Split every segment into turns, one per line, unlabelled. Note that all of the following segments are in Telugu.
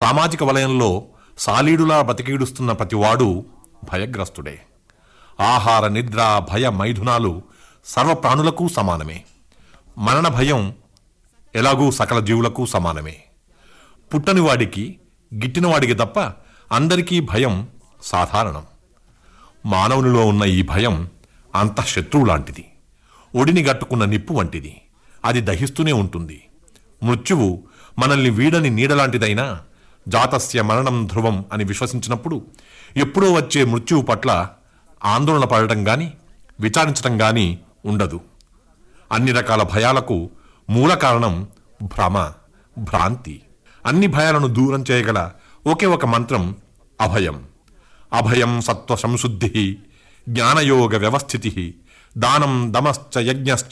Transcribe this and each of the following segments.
సామాజిక వలయంలో సాలీడులా బతికీడుస్తున్న ప్రతివాడు భయగ్రస్తుడే ఆహార నిద్ర భయ మైథునాలు సర్వ ప్రాణులకు సమానమే మరణ భయం ఎలాగూ సకల జీవులకు సమానమే పుట్టని వాడికి గిట్టిన వాడికి తప్ప అందరికీ భయం సాధారణం మానవునిలో ఉన్న ఈ భయం అంతఃశత్రువు లాంటిది ఒడిని గట్టుకున్న నిప్పు వంటిది అది దహిస్తూనే ఉంటుంది మృత్యువు మనల్ని వీడని నీడలాంటిదైనా జాతస్య మరణం ధ్రువం అని విశ్వసించినప్పుడు ఎప్పుడో వచ్చే మృత్యువు పట్ల ఆందోళన పడటం గాని విచారించటం గాని ఉండదు అన్ని రకాల భయాలకు మూల కారణం భ్రమ భ్రాంతి అన్ని భయాలను దూరం చేయగల ఒకే ఒక మంత్రం అభయం అభయం సత్వ సంశుద్ధి జ్ఞానయోగ వ్యవస్థితి దానం దమశ్చ యజ్ఞశ్చ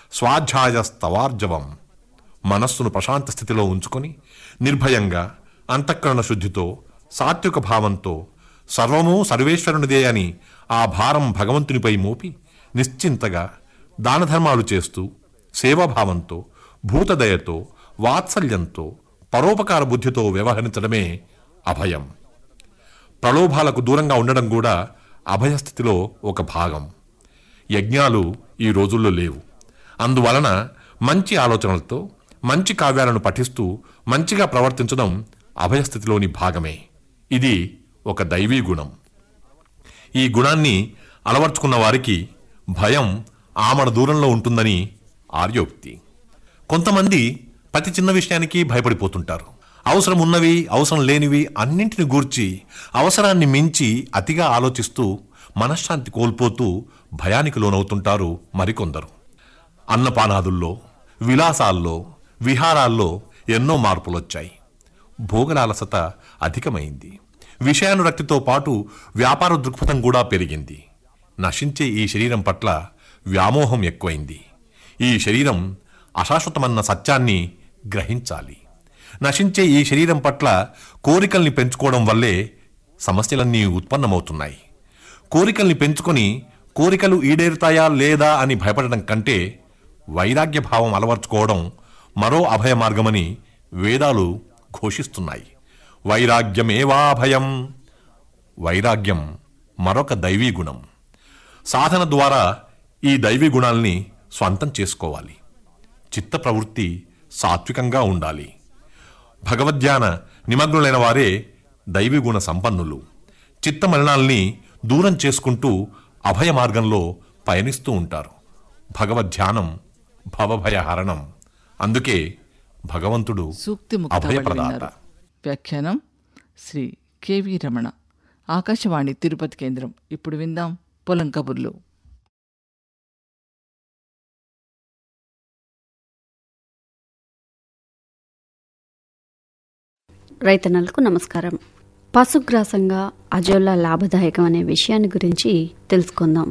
స్వాధ్యాయస్తవార్జవం మనస్సును ప్రశాంత స్థితిలో ఉంచుకొని నిర్భయంగా అంతఃకరణ శుద్ధితో సాత్విక భావంతో సర్వము సర్వేశ్వరునిదే అని ఆ భారం భగవంతునిపై మోపి నిశ్చింతగా దానధర్మాలు చేస్తూ సేవాభావంతో భూతదయతో వాత్సల్యంతో పరోపకార బుద్ధితో వ్యవహరించడమే అభయం ప్రలోభాలకు దూరంగా ఉండడం కూడా అభయస్థితిలో ఒక భాగం యజ్ఞాలు ఈ రోజుల్లో లేవు అందువలన మంచి ఆలోచనలతో మంచి కావ్యాలను పఠిస్తూ మంచిగా ప్రవర్తించడం అభయస్థితిలోని భాగమే ఇది ఒక దైవీ గుణం ఈ గుణాన్ని అలవర్చుకున్న వారికి భయం ఆమడ దూరంలో ఉంటుందని ఆర్యోక్తి కొంతమంది ప్రతి చిన్న విషయానికి భయపడిపోతుంటారు అవసరం ఉన్నవి అవసరం లేనివి అన్నింటిని గూర్చి అవసరాన్ని మించి అతిగా ఆలోచిస్తూ మనశ్శాంతి కోల్పోతూ భయానికి లోనవుతుంటారు మరికొందరు అన్నపానాదుల్లో విలాసాల్లో విహారాల్లో ఎన్నో మార్పులొచ్చాయి భోగలాలసత అధికమైంది విషయానురక్తితో పాటు వ్యాపార దృక్పథం కూడా పెరిగింది నశించే ఈ శరీరం పట్ల వ్యామోహం ఎక్కువైంది ఈ శరీరం అశాశ్వతమన్న సత్యాన్ని గ్రహించాలి నశించే ఈ శరీరం పట్ల కోరికల్ని పెంచుకోవడం వల్లే సమస్యలన్నీ ఉత్పన్నమవుతున్నాయి కోరికల్ని పెంచుకొని కోరికలు ఈడేరుతాయా లేదా అని భయపడడం కంటే వైరాగ్య భావం అలవర్చుకోవడం మరో అభయ మార్గమని వేదాలు ఘోషిస్తున్నాయి వైరాగ్యమేవాభయం వైరాగ్యం మరొక దైవీ గుణం సాధన ద్వారా ఈ దైవీ గుణాల్ని స్వంతం చేసుకోవాలి చిత్త ప్రవృత్తి సాత్వికంగా ఉండాలి భగవద్ధ్యాన నిమగ్నులైన వారే దైవీ గుణ సంపన్నులు చిత్త మలినాల్ని దూరం చేసుకుంటూ అభయ మార్గంలో పయనిస్తూ ఉంటారు భగవద్ధ్యానం భవభయహరణం అందుకే భగవంతుడు
సూక్తి ముక్తావళి
అభయప్రదాత
విన్నారు వ్యాఖ్యానం శ్రీ కెవి రమణ ఆకాశవాణి తిరుపతి కేంద్రం ఇప్పుడు విందాం పొలం కబుర్లు
రైతన్నలకు నమస్కారం పశుగ్రాసంగా అజోలా లాభదాయకం అనే విషయాన్ని గురించి తెలుసుకుందాం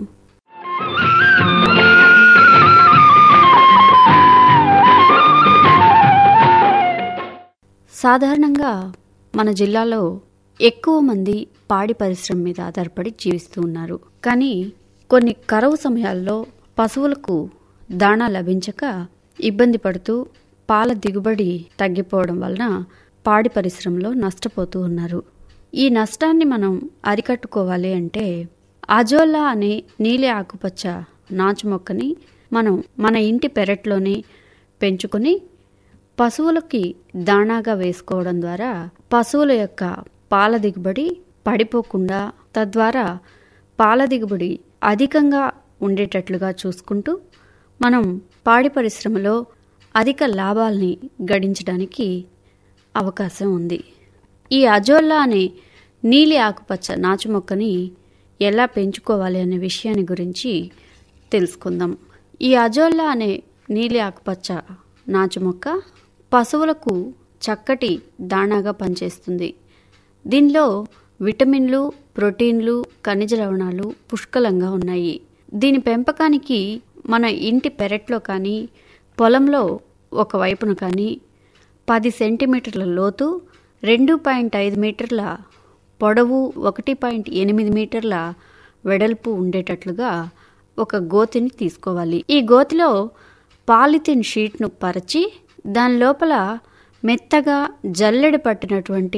సాధారణంగా మన జిల్లాలో ఎక్కువ మంది పాడి పరిశ్రమ మీద ఆధారపడి జీవిస్తూ ఉన్నారు కానీ కొన్ని కరువు సమయాల్లో పశువులకు దాణా లభించక ఇబ్బంది పడుతూ పాల దిగుబడి తగ్గిపోవడం వలన పాడి పరిశ్రమలో నష్టపోతూ ఉన్నారు ఈ నష్టాన్ని మనం అరికట్టుకోవాలి అంటే అజోలా అనే నీలి ఆకుపచ్చ నాచు మొక్కని మనం మన ఇంటి పెరట్లోనే పెంచుకొని పశువులకి దాణాగా వేసుకోవడం ద్వారా పశువుల యొక్క పాల దిగుబడి పడిపోకుండా తద్వారా పాల దిగుబడి అధికంగా ఉండేటట్లుగా చూసుకుంటూ మనం పాడి పరిశ్రమలో అధిక లాభాల్ని గడించడానికి అవకాశం ఉంది ఈ అజోల్లా అనే నీలి ఆకుపచ్చ నాచు మొక్కని ఎలా పెంచుకోవాలి అనే విషయాన్ని గురించి తెలుసుకుందాం ఈ అజోల్లా అనే నీలి ఆకుపచ్చ నాచు మొక్క పశువులకు చక్కటి దాణాగా పనిచేస్తుంది దీనిలో విటమిన్లు ప్రోటీన్లు ఖనిజ లవణాలు పుష్కలంగా ఉన్నాయి దీని పెంపకానికి మన ఇంటి పెరట్లో కానీ పొలంలో ఒక వైపున కానీ పది సెంటీమీటర్ల లోతు రెండు పాయింట్ ఐదు మీటర్ల పొడవు ఒకటి పాయింట్ ఎనిమిది మీటర్ల వెడల్పు ఉండేటట్లుగా ఒక గోతిని తీసుకోవాలి ఈ గోతిలో పాలిథిన్ షీట్ను పరిచి దాని లోపల మెత్తగా జల్లెడ పట్టినటువంటి